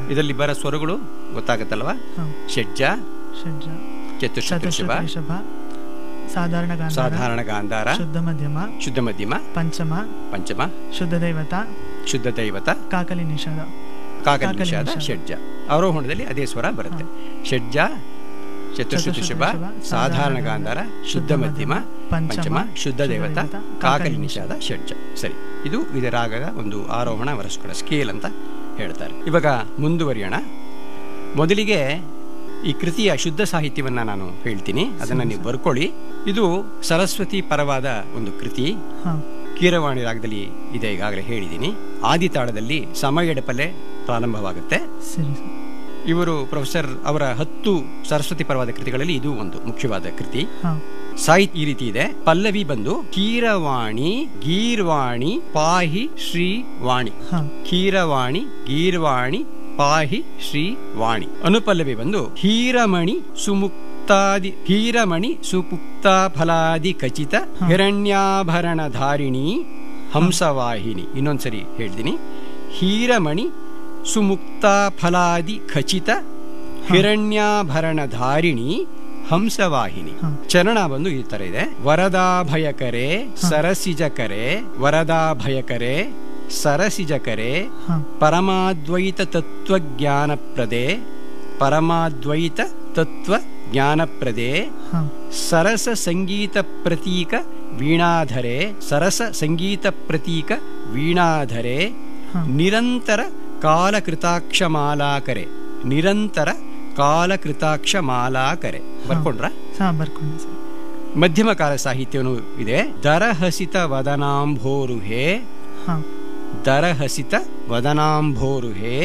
ಇದರಲ್ಲಿ ಬರೋ ಸ್ವರಗಳು ಗೊತ್ತಾಗತ್ತಲ್ವಾ ಹ ಷಡ್ಜ ಷಡ್ಜ ಚತುಶ್ರುತ ಚತುಶ್ರುತ ರಿಷಭ ಸಾಧಾರಣ ಗಾಂಧಾರ ಸಾಧಾರಣ ಗಾಂಧಾರ ಶುದ್ಧ ಮಧ್ಯಮ ಶುದ್ಧ ಮಧ್ಯಮ ಪಂಚಮ ಪಂಚಮ ಶುದ್ಧ ದೈವತ ಶುದ್ಧ ದೈವತ ಕಾಕಲಿ ನಿಷಾದ ಕಾಕಲಿ ಕಾಕಲಿ ನಿಷಾದ ನಿಷಾದ. ಷಡ್ಜ ಆರೋಹಣದಲ್ಲಿ ಅದೇ ಸ್ವರ ಬರುತ್ತೆ ಷಡ್ಜ ಚತುಶ್ರುತ ಶುಭ ಸಾಧಾರಣ ಗಾಂಧಾರ ಶುದ್ಧ ಮಧ್ಯಮ ಪಂಚಮ ಶುದ್ಧ ದೇವತ ಕಾಕಲಿ ನಿಷಾದ ಷಡ್ಜ ಸರಿ ಇದು ಇದು ರಾಗದ ಒಂದು ಆರೋಹಣ ವರಸ್ಕರ ಸ್ಕೇಲ್ ಅಂತ ಹೇಳ್ತಾರೆ ಇವಾಗ ಮುಂದುವರಿಯೋಣ ಮೊದಲಿಗೆ ಈ ಕೃತಿಯ ಶುದ್ಧ ಸಾಹಿತ್ಯವನ್ನ ನಾನು ಹೇಳ್ತೀನಿ ಅದನ್ನ ನೀವು ಬರ್ಕೊಳ್ಳಿ ಇದು ಸರಸ್ವತಿ ಪರವಾದ ಒಂದು ಕೃತಿ ಹ ಕೀರವಾಣಿ ರಾಗದಲ್ಲಿ ಇದೆ ಈಗಾಗಲೇ ಹೇಳಿದ್ದೀನಿ ಆದಿತಾಳದಲ್ಲಿ ಸಮಯಡಪಲೆ ಪ್ರಾರಂಭವಾಗುತ್ತೆ ಸರಿ ಸರ್ ಇವರು ಪ್ರೊಫೆಸರ್ ಅವರ ಹತ್ತು ಸರಸ್ವತಿ ಪರವಾದ ಕೃತಿಗಳಲ್ಲಿ ಇದು ಒಂದು ಮುಖ್ಯವಾದ ಕೃತಿ ಹ ಸಾಹಿತ್ಯ ಈ ರೀತಿ ಇದೆ ಪಲ್ಲವಿ ಬಂದು ಕೀರವಾಣಿ ಗೀರ್ವಾಣಿ ಪಾಹಿ ಶ್ರೀ ವಾಣಿ ಹ ಕೀರವಾಣಿ ಗೀರ್ವಾಣಿ ಪಾಹಿ ಶ್ರೀ ವಾಣಿ ಅನುಪಲ್ಲವಿ ಬಂದು ಹೀರಮಣಿ ಸುಮುಕ್ತಾದಿ ಹೀರಮಣಿ ಸುಪುಕ್ತ ಫಲಾದಿ ಖಚಿತ ಹಿರಣ್ಯಾಭರಣ ಧಾರಿಣಿ ಹಂಸವಾಹಿನಿ ಇನ್ನೊಂದ್ಸರಿ ಹೇಳ್ತೀನಿ ಹೀರಮಣಿ ಸುಮುಕ್ತ ಫಲಾದಿ ಖಚಿತ ಹಿರಣ್ಯಾಭರಣ ಧಾರಿಣಿ ಹಂಸವಾಹಿನಿ ಹ. ಚರಣ ಬಂದು ಈ ತರ ಇದೆ ವರದಾಭಯಕರೆ ಸರಸಿಜಕರೆ ವರದಾಭಯಕರೆ ಸರಸಿಜಕರೆ ಹ ಪರಮಾದ್ವೈತ ತತ್ವಜ್ಞಾನಪ್ರದೆ ಪರಮಾದ್ವೈತ ತತ್ವ ಜ್ಞಾನಪ್ರದೆ ಹ ಸರಸ ಸಂಗೀತ ಪ್ರತೀಕ ವೀಣಾಧರೆ ಸರಸ ಸಂಗೀತ ಪ್ರತೀಕ ವೀಣಾಧರೆ ಹ ನಿರಂತರ ಕಾಲಕೃತಾಕ್ಷ ಮಾಲಾಕರೆ ನಿರಂತರ ಕಾಲಕೃತಾಕ್ಷ ಮಾಲಾಕರೆ ಬರ್ಕೊಂಡ್ರ ಹಾ ಬರ್ಕೊಂಡೆ ಸರ್ ಮಧ್ಯಮ ಕಾಲ ಸಾಹಿತ್ಯವೂ ಇದೆ ದರಹಸಿತ ವದನಾಂಭೋರುಹೆ ಹ ದರಹಸಿತ ವದನಾಂಭೋರುಹೆ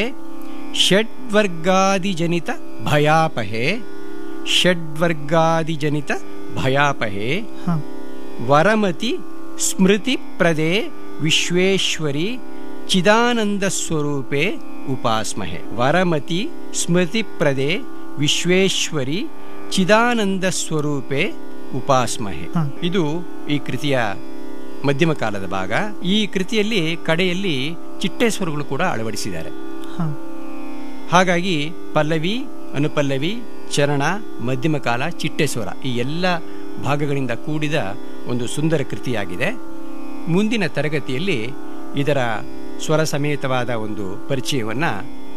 ಷಡ್ವರ್ಗಾದಿಜನಿತ ಭಯಾಪಹೆ ಷಡ್ವರ್ಗಾದಿಜನಿತ ಭಯಾಪಹೆ ಹ ವರಮತಿ ಸ್ಮೃತಿ ಪ್ರದೆ ವಿಶ್ವೇಶ್ವರಿ ಚಿದಾನಂದ ಸ್ವರೂಪೆ ಉಪಾಸ್ಮಹೆ ವರಮತಿ ಸ್ಮೃತಿ ಪ್ರದೆ ವಿಶ್ವೇಶ್ವರಿ ಚಿದಾನಂದ ಸ್ವರೂಪೆ ಉಪಾಸ್ಮಹೆ ಹ. ಇದು ಈ ಕೃತಿಯ ಮಧ್ಯಮ ಕಾಲದ ಭಾಗ ಈ ಕೃತಿಯಲ್ಲಿ ಕಡೆಯಲ್ಲಿ ಚಿಟ್ಟೆ ಸ್ವರಗಳು ಕೂಡ ಅಳವಡಿಸಿದ್ದಾರೆ ಹ ಹಾಗಾಗಿ ಪಲ್ಲವಿ ಅನುಪಲ್ಲವಿ ಚರಣ ಮಧ್ಯಮ ಕಾಲ ಚಿಟ್ಟೆ ಸ್ವರ ಈ ಎಲ್ಲ ಭಾಗಗಳಿಂದ ಕೂಡಿದ ಒಂದು ಸುಂದರ ಕೃತಿಯಾಗಿದೆ ಮುಂದಿನ ತರಗತಿಯಲ್ಲಿ ಇದರ ಸ್ವರ ಸಮೇತವಾದ ಒಂದು ಪರಿಚಯವನ್ನ